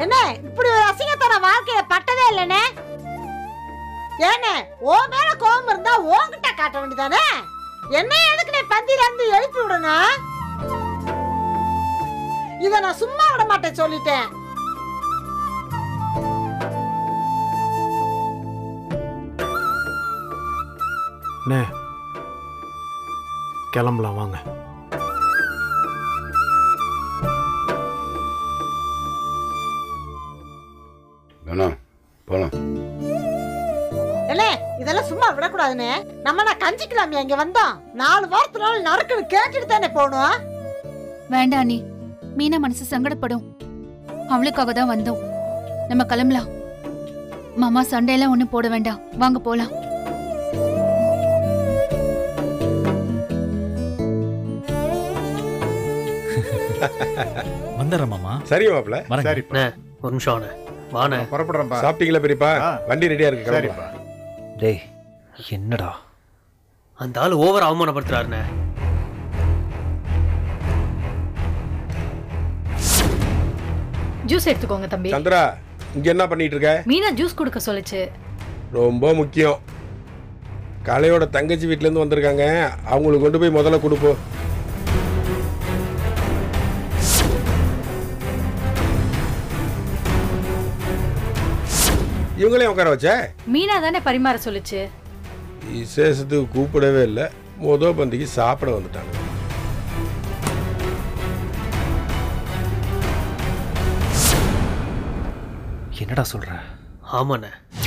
என்ன இப்படி ஒரு அசிங்கத்தன வாழ்க்கையில பட்டதே இல்லனே ஏனே ஓ மேல கோபம் இருந்தா உன்கிட்ட காட்ட வேண்டியதானே என்ன எதுக்கு நீ பந்தில இருந்து எழுப்பி விடணும் இத நான் சும்மா விட மாட்டேன் சொல்லிட்டேன் அண்ணே கிளம்பலாம் வாங்க வேணாம் போலாம் என்ன இதெல்லாம் சும்மா விடக்கூடாதுன்னு நம்ம நான் கஞ்சிக்கலாமே இங்க வந்தோம் நாலு வாரத்தினால நறுக்குன்னு கேட்டுட்டு தானே போகணும் வேண்டாம் அண்ணி மீனா மனசு சங்கடப்படும் அவளுக்காக தான் வந்தோம் நம்ம கிளம்பலாம் மாமா சண்டையெல்லாம் ஒண்ணும் போட வேண்டாம் வாங்க போலாம் வந்துடுறேன் மாமா சரி மாப்ள வரேங்க. சரிப்பா ஒரு நிமிஷம் அண்ணே வாண்ணே புறப்படுறேன்ப்பா சாப்பிட்டீங்களா பெரியப்பா ஆ. வண்டி ரெடியா இருக்கு சரிப்பா கிளம்பலாம். டேய் என்னடா அந்த ஆள் ஓவர் அவமானப்படுத்துறாருண்ணே ஜூஸ் எடுத்துக்கோங்க தம்பி சந்திரா இங்க என்ன பண்ணிட்டு இருக்க மீனா ஜூஸ் கொடுக்க சொல்லுச்சு ரொம்ப முக்கியம் கலையோட தங்கச்சி வீட்ல இருந்து வந்திருக்காங்க அவங்களுக்கு கொண்டு போய் முதல்ல கொடுப்போம் இவங்களையும் உட்கார வச்ச மீனா தானே பரிமாற சொல்லுச்சு விசேஷத்துக்கு கூப்பிடவே இல்லை முத பந்திக்கு சாப்பிட வந்துட்டாங்க என்னடா சொல்ற ஆமாண்ணே